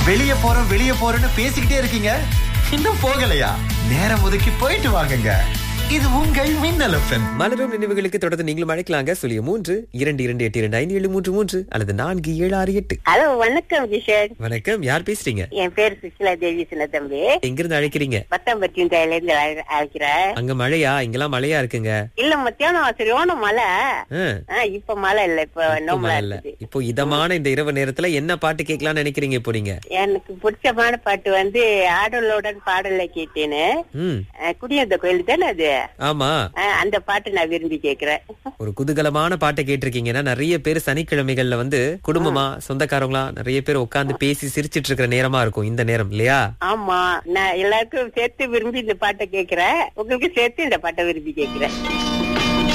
வெளிய போறோம் வெளிய போறோம்னு பேசிக்கிட்டே இருக்கீங்க இன்னும் போகலையா நேரம் ஒதுக்கி போயிட்டு வாங்குங்க இது உங்கள் மின்னல் எஃப்எம் மலரும் நினைவுகளுக்கு தொடர்ந்து நீங்களும் அழைக்கலாங்க சொல்லிய மூன்று இரண்டு இரண்டு எட்டு இரண்டு ஐந்து ஏழு மூன்று மூன்று அல்லது நான்கு ஏழு ஆறு எட்டு ஹலோ வணக்கம் கிஷோர் வணக்கம் யார் பேசுறீங்க என் பேர் சுஷிலா தேவி சின்னத்தம்பி எங்கிருந்து அழைக்கிறீங்க பத்தாம்பட்டி இருந்து அழை- அழைக்கிறேன் அங்க மழையா இங்கெல்லாம் மழையா இருக்குங்க இல்ல மத்தியானம் சரியான மழை ஆ, ஆ, இப்ப மழை இல்ல இப்ப இப்போ நோமலா மழை இல்ல இருக்குது இப்போ இதமான இந்த இரவு நேரத்துல என்ன பாட்டு கேட்கலாம்னு நினைக்கிறீங்க இப்போ நீங்க எனக்கு பிடிச்சமான பாட்டு வந்து ஆடலுடன் பாடலை கேட்டேன்னு ம் அஹ், குடியிருந்த கோயில் தானே அது ஆமா அஹ், அந்த பாட்டு நான் விரும்பி கேக்குறேன் ஒரு குதூகலமான பாட்டை கேட்டிருக்கீங்கன்னா நிறைய பேர் சனிக்கிழமைகள்ல வந்து குடும்பமா சொந்தக்காரங்களா நிறைய பேர் உட்கார்ந்து பேசி சிரிச்சிட்டு இருக்கிற நேரமா இருக்கும் இந்த நேரம் இல்லையா ஆமா நான் எல்லாருக்கும் சேர்த்து விரும்பி இந்த பாட்டை கேக்குறேன் உங்களுக்கு சேர்த்து இந்த பாட்டை விரும்பி கேக்குறேன்